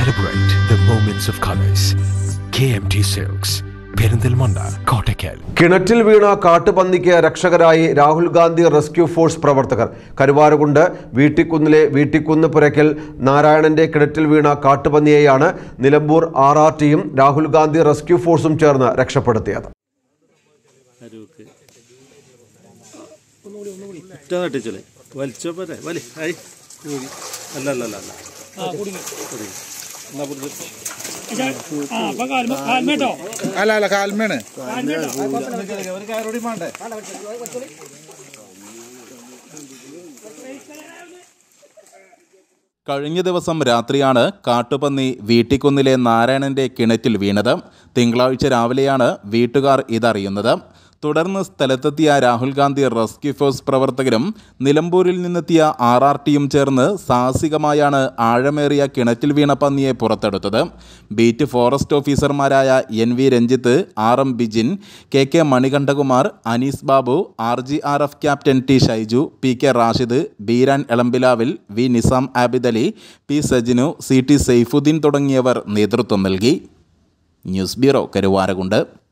Celebrate the moments of colors. KMT Silks, Perinthalmanna Kottakkal കിണറ്റിൽ വീണ കാട്ടുപന്നിക്ക് രക്ഷകരായി രാഹുൽ ഗാന്ധി റെസ്ക്യൂ ഫോഴ്സ് പ്രവർത്തകർ കരുവാരകുണ്ട് വീട്ടിക്കുന്നിലെ വീട്ടിക്കുന്ന് പുരയ്ക്കൽ നാരായണന്റെ കിണറ്റിൽ വീണ കാട്ടുപന്നിയെയാണ് നിലമ്പൂർ ആർ ആർ ടിയും രാഹുൽ ഗാന്ധി റെസ്ക്യൂ ഫോഴ്സും ചേർന്ന് രക്ഷപ്പെടുത്തിയത് അരൂക്ക് ഒറ്റ തട്ടിച്ചോളെ വലിച്ചോ പോരെ വലി ആയി കൂടി അല്ല അല്ല അല്ല അല്ല കുടുങ്ങി എന്നാ പിടിച്ച്. അല്ല അല്ല കാൽമേണ് ഒരു കാരോടി വേണ്ടേ കഴിഞ്ഞ ദിവസം രാത്രിയാണ് കാട്ടുപന്നി വീട്ടിക്കുന്നിലെ നാരായണന്റെ കിണറ്റിൽ വീണത് തിങ്കളാഴ്ച രാവിലെയാണ് വീട്ടുകാർ ഇതറിയുന്നത് തുടർന്ന് സ്ഥലത്തെത്തിയ രാഹുൽ ഗാന്ധി റെസ്ക്യൂ ഫോഴ്സ് പ്രവർത്തകരും നിലമ്പൂരിൽ നിന്നെത്തിയ ആർ ആർ ടിയും ചേർന്ന് സാഹസികമായാണ് ആഴമേറിയ കിണറ്റിൽ വീണ പന്നിയെ പുറത്തെടുത്തത് ബീറ്റ് ഫോറസ്റ്റ് ഓഫീസർമാരായ N V Ranjith R M Bijin K K Manikandakumar Anees Babu R G R F captain T Shaiju P K Rashid Beeran Elambilavil V Nizam Abid Ali P Sajinu C T Saifuddin തുടങ്ങിയവർ നേതൃത്വം നൽകി ന്യൂസ് ബ്യൂറോ കരുവാരകുണ്ട്